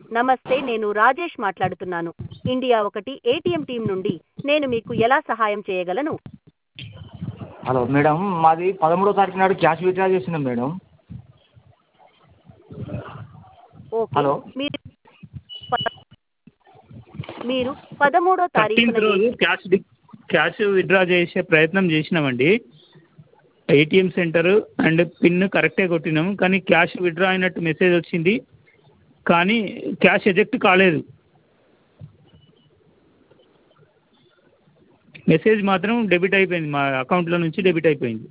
నమస్తే నేను రాజేష్ మాట్లాడుతున్నాను ఇండియా ఒకటి ఏటీఎం టీం నుండి నేను మీకు ఎలా సహాయం చేయగలను హలో మేడం మాది పదమూడో తారీఖు నాడు క్యాష్ విత్డ్రా చేసినాం మేడం ఓకే హలో. మీరు ప- మీరు పదమూడో తారీఖున థర్టీన్త్ రోజు క్యాష్ డి క్యాష్ విత్డ్రా చేసే ప్రయత్నం చేసినామండి ఏటీఎం సెంటర్ అండ్ పిన్ కరెక్టే కొట్టినాము కానీ క్యాష్ విత్డ్రా అయినట్టు మెసేజ్ వచ్చింది కానీ క్యాష్ ఎజెక్ట్ కాలేదు మెసేజ్ మాత్రం డెబిట్ అయిపోయింది మా అకౌంట్లో నుంచి డెబిట్ అయిపోయింది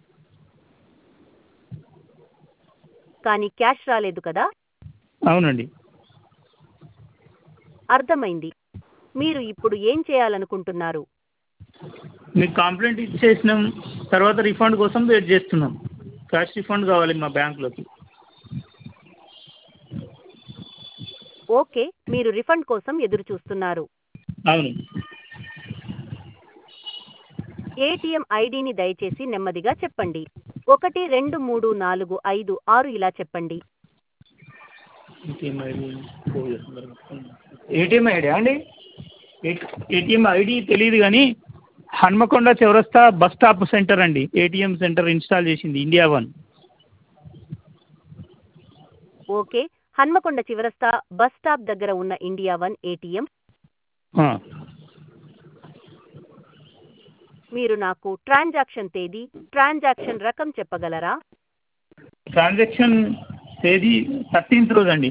కానీ క్యాష్ రాలేదు కదా అవునండి అర్థమైంది మీరు ఇప్పుడు ఏం చేయాలనుకుంటున్నారు మీకు కంప్లైంట్ ఇచ్చేసినాం తర్వాత రిఫండ్ కోసం వెయిట్ చేస్తున్నాం క్యాష్ రిఫండ్ కావాలి మా బ్యాంక్లోకి ఓకే మీరు రిఫండ్ కోసం ఎదురు చూస్తున్నారు అవును ఏటీఎం ఐడిని దయచేసి నెమ్మదిగా చెప్పండి ఒకటి రెండు మూడు నాలుగు ఐదు ఆరు ఇలా చెప్పండి ఏటీఎం ఐడి ఏటీఎం ఐడియా అండి ఏటీఎం ఐడి తెలియదు కానీ హన్మకొండ చౌరస్తా బస్ స్టాప్ సెంటర్ అండి ఏటీఎం సెంటర్ ఇన్స్టాల్ చేసింది ఇండియా వన్ ఓకే హన్మకొండ చివరస్తా బస్ స్టాప్ దగ్గర ఉన్న ఇండియా వన్ ఏటీఎం మీరు నాకు ట్రాన్సాక్షన్ తేదీ ట్రాన్సాక్షన్ రకం చెప్పగలరా ట్రాన్సాక్షన్ తేదీ థర్టీన్త్ రోజు అండి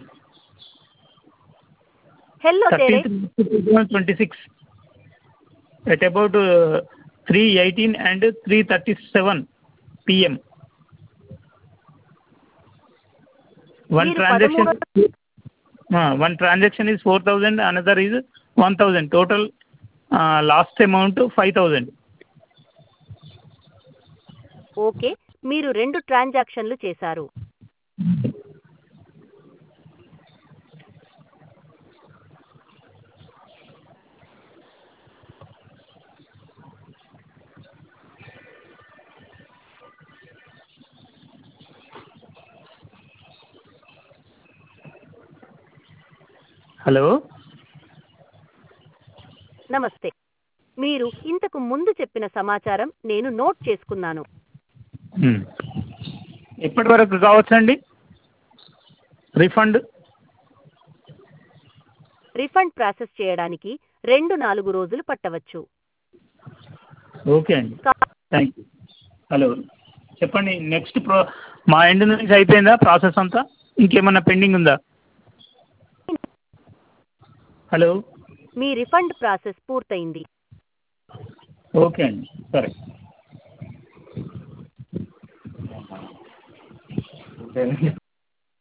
hello there thirteenth twenty six at about three eighteen and three thirty seven PM one మీరు ట్రాన్సాక్షన్ పదమూడో- one transaction is four thousand another is one thousand total last amount five thousand okay మీరు రెండు ట్రాన్సాక్షన్లు చేశారు hello నమస్తే మీరు ఇంతకు ముందు చెప్పిన సమాచారం నేను నోట్ చేసుకున్నాను ఎప్పటి వరకు కావచ్చండి రిఫండ్ రిఫండ్ ప్రాసెస్ చేయడానికి రెండు నాలుగు రోజులు పట్టవచ్చు ఓకే అండి కా- థ్యాంక్ యూ హలో చెప్పండి నెక్స్ట్ ప్రో మా ఎండ్ నుంచి అయిపోయిందా ప్రాసెస్ అంతా ఇంకేమన్నా పెండింగ్ ఉందా హలో మీ రిఫండ్ ప్రాసెస్ పూర్తయింది ఓకే అండి సరే ఓకే